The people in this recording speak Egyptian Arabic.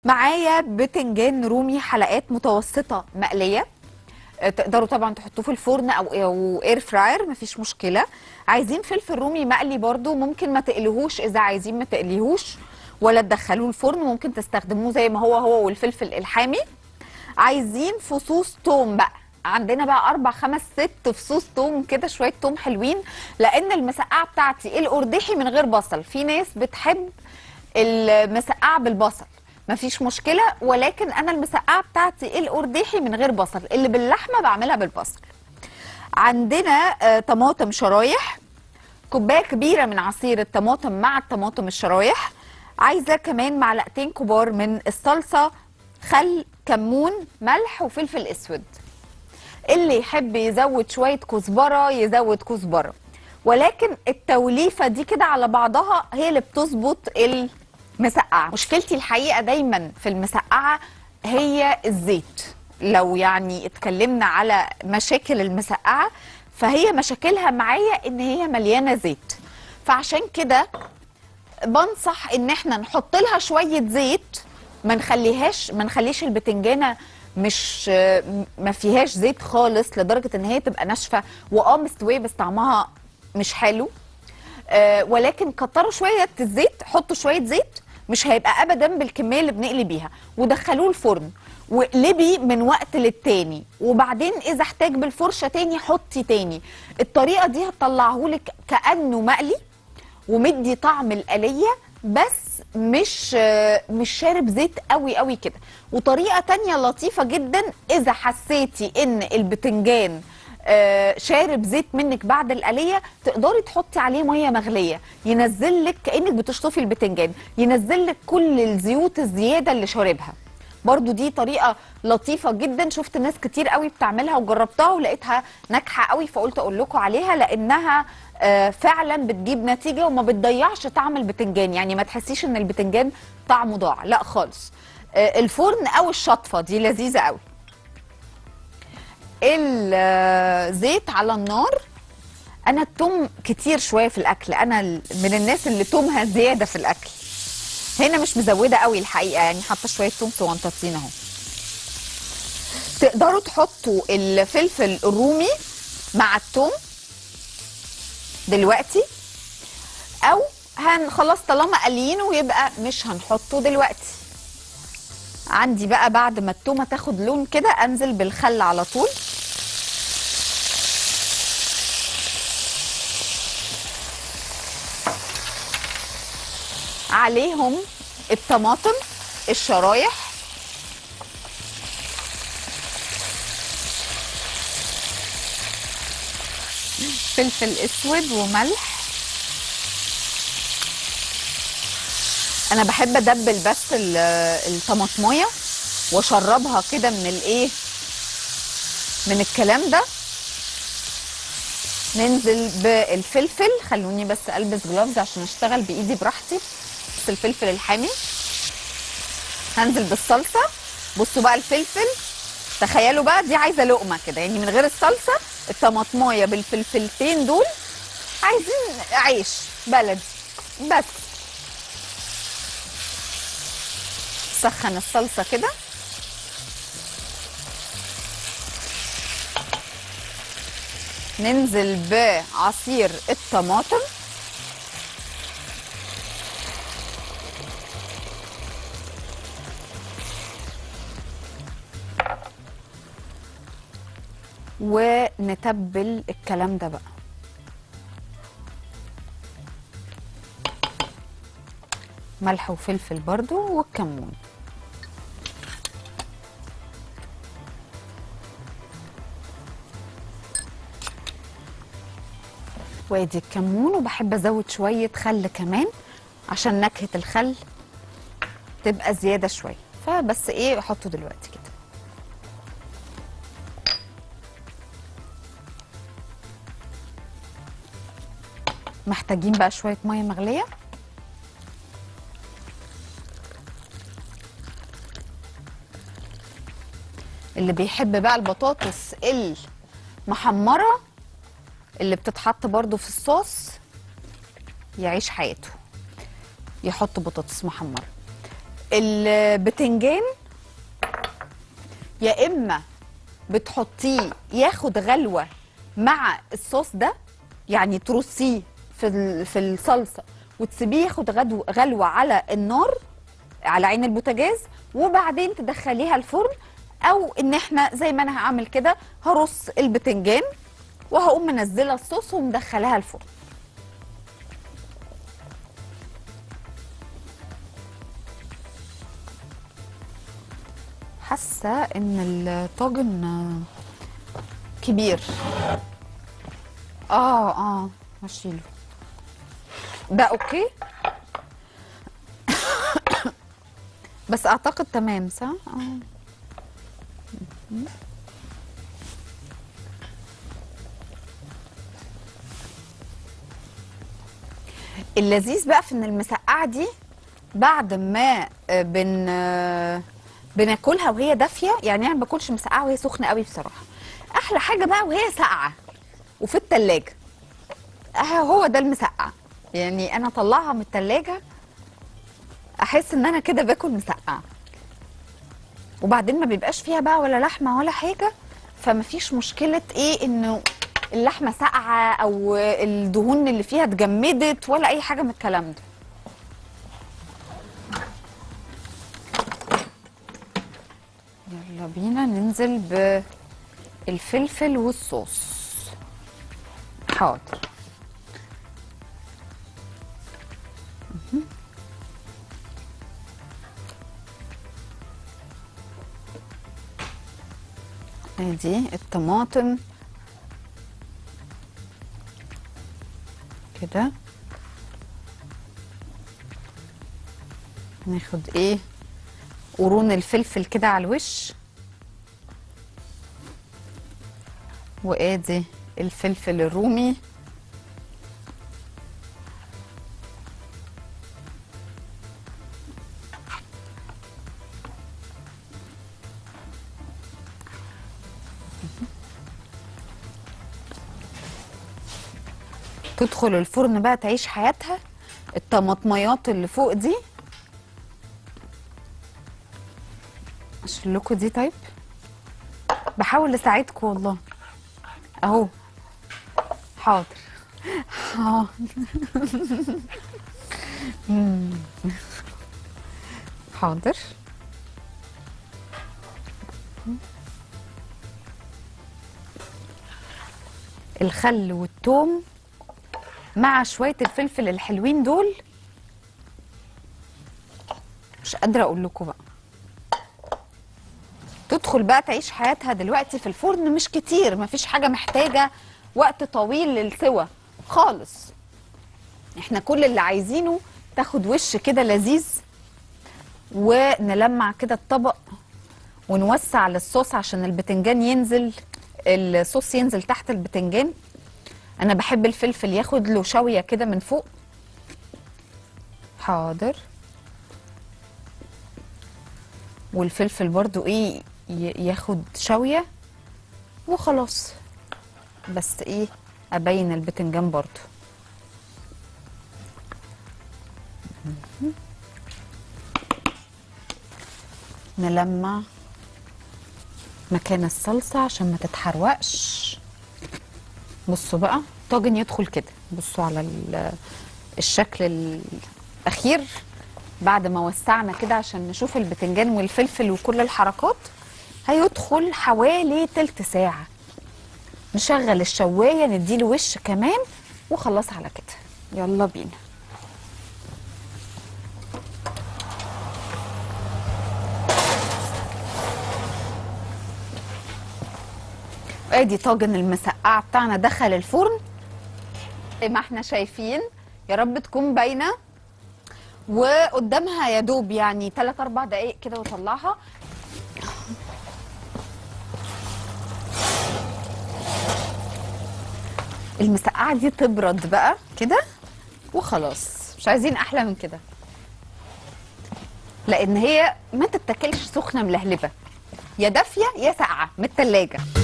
معايا بتنجان رومي حلقات متوسطة مقلية آه، تقدروا طبعا تحطوه في الفرن او او اير فراير مفيش مشكلة عايزين فلفل رومي مقلي برضو ممكن ما تقليهوش اذا عايزين ما تقليهوش ولا تدخلوه الفرن ممكن تستخدموه زي ما هو هو والفلفل الحامي عايزين فصوص توم بقى عندنا بقى اربع خمس ست فصوص توم كده شويه توم حلوين لان المسقعه بتاعتي القرداحي من غير بصل في ناس بتحب المسقعه بالبصل مفيش مشكله ولكن انا المسقعه بتاعتي القرداحي من غير بصل اللي باللحمه بعملها بالبصل عندنا آه، طماطم شرايح كوبايه كبيره من عصير الطماطم مع الطماطم الشرايح عايزه كمان معلقتين كبار من الصلصه خل كمون ملح وفلفل اسود اللي يحب يزود شويه كزبره يزود كزبره ولكن التوليفه دي كده على بعضها هي اللي بتظبط المسقعه مشكلتي الحقيقه دايما في المسقعه هي الزيت لو يعني اتكلمنا على مشاكل المسقعه فهي مشاكلها معايا ان هي مليانه زيت فعشان كده بنصح ان احنا نحط لها شويه زيت ما نخليهاش ما نخليش البتنجانه مش ما فيهاش زيت خالص لدرجه ان هي تبقى ناشفه واه مستويه بس طعمها مش حلو آه ولكن كتروا شويه الزيت حطوا شويه زيت مش هيبقى ابدا بالكميه اللي بنقلي بيها ودخلوه الفرن واقلبي من وقت للتاني وبعدين اذا احتاج بالفرشه تاني حطي تاني الطريقه دي هتطلعهولك كانه مقلي ومدي طعم القليه بس مش مش شارب زيت قوي قوي كده وطريقه تانية لطيفه جدا اذا حسيتي ان البتنجان آه، شارب زيت منك بعد القليه تقدري تحطي عليه ميه مغليه ينزل لك كانك بتشطفي البتنجان ينزل لك كل الزيوت الزياده اللي شاربها برضو دي طريقه لطيفه جدا شفت ناس كتير قوي بتعملها وجربتها ولقيتها ناجحه قوي فقلت اقول لكم عليها لانها آه، فعلا بتجيب نتيجه وما بتضيعش طعم البتنجان يعني ما تحسيش ان البتنجان طعمه ضاع لا خالص آه، الفرن او الشطفه دي لذيذه قوي الزيت على النار انا التوم كتير شويه في الاكل انا ال- من الناس اللي تومها زياده في الاكل هنا مش مزوده قوي الحقيقه يعني حاطه شويه توم صغنطاطين اهو تقدروا تحطوا الفلفل الرومي مع التوم دلوقتي او هن خلاص طالما قليينه يبقى مش هنحطه دلوقتي عندي بقى بعد ما التومه تاخد لون كده انزل بالخل على طول عليهم الطماطم الشرايح فلفل اسود وملح انا بحب ادبل بس ال- الطماطمايه واشربها كده من الايه من الكلام ده ننزل بالفلفل خلوني بس البس جلافز عشان اشتغل بايدي براحتي بس الفلفل الحامي هنزل بالصلصه بصوا بقى الفلفل تخيلوا بقى دي عايزه لقمه كده يعني من غير الصلصه الطماطمايه بالفلفلتين دول عايزين عيش بلدي بس سخن الصلصه كده ننزل بعصير الطماطم ونتبل الكلام ده بقى ملح وفلفل برضو والكمون وادي الكمون وبحب ازود شويه خل كمان عشان نكهه الخل تبقى زياده شويه فبس ايه احطه دلوقتي كده محتاجين بقى شويه ميه مغليه اللي بيحب بقى البطاطس المحمره اللي بتتحط برضو في الصوص يعيش حياته يحط بطاطس محمره البتنجان يا اما بتحطيه ياخد غلوه مع الصوص ده يعني ترصيه في ال- في الصلصه وتسيبيه ياخد غدو- غلوه على النار على عين البوتاجاز وبعدين تدخليها الفرن او ان احنا زي ما انا هعمل كده هرص البتنجان وهقوم منزله الصوص ومدخلاها الفرن حاسه ان الطاجن آه، كبير اه اه هشيله ده اوكي بس اعتقد تمام صح اه اللذيذ بقى في ان المسقعه دي بعد ما آه، بن آه، بناكلها وهي دافيه يعني انا ما باكلش مسقعه وهي سخنه قوي بصراحه احلى حاجه بقى وهي ساقعه وفي التلاجة اه هو ده المسقع يعني انا اطلعها من التلاجة احس ان انا كده باكل مسقع وبعدين ما بيبقاش فيها بقى ولا لحمه ولا حاجه فما فيش مشكله ايه انه اللحمه ساقعه او الدهون اللي فيها اتجمدت ولا اي حاجه من الكلام ده يلا بينا ننزل بالفلفل والصوص حاضر مهم. ادي الطماطم كده ناخد ايه قرون الفلفل كده على الوش وادي الفلفل الرومي تدخل الفرن بقى تعيش حياتها الطماطميات اللي فوق دي اشيل لكم دي طيب بحاول اساعدكم والله اهو حاضر حاضر مم. حاضر الخل والثوم مع شويه الفلفل الحلوين دول مش قادره اقول لكم بقى تدخل بقى تعيش حياتها دلوقتي في الفرن مش كتير مفيش حاجه محتاجه وقت طويل للسوى خالص احنا كل اللي عايزينه تاخد وش كده لذيذ ونلمع كده الطبق ونوسع للصوص عشان البتنجان ينزل الصوص ينزل تحت البتنجان انا بحب الفلفل ياخد له شويه كده من فوق حاضر والفلفل برضو ايه ي- ياخد شويه وخلاص بس ايه ابين البتنجان برضو مهم. نلمع مكان الصلصه عشان ما تتحرقش بصوا بقى طاجن يدخل كده بصوا على ال- الشكل الاخير بعد ما وسعنا كده عشان نشوف البتنجان والفلفل وكل الحركات هيدخل حوالي تلت ساعة نشغل الشواية نديله وش كمان وخلاص على كده يلا بينا ادي طاجن المسقعه بتاعنا دخل الفرن زي ما احنا شايفين يا رب تكون باينه وقدامها يا دوب يعني 3 4 دقائق كده واطلعها المسقعه دي تبرد بقى كده وخلاص مش عايزين احلى من كده لان هي ما تتاكلش سخنه ملهلبه يا دافيه يا ساقعه من التلاجة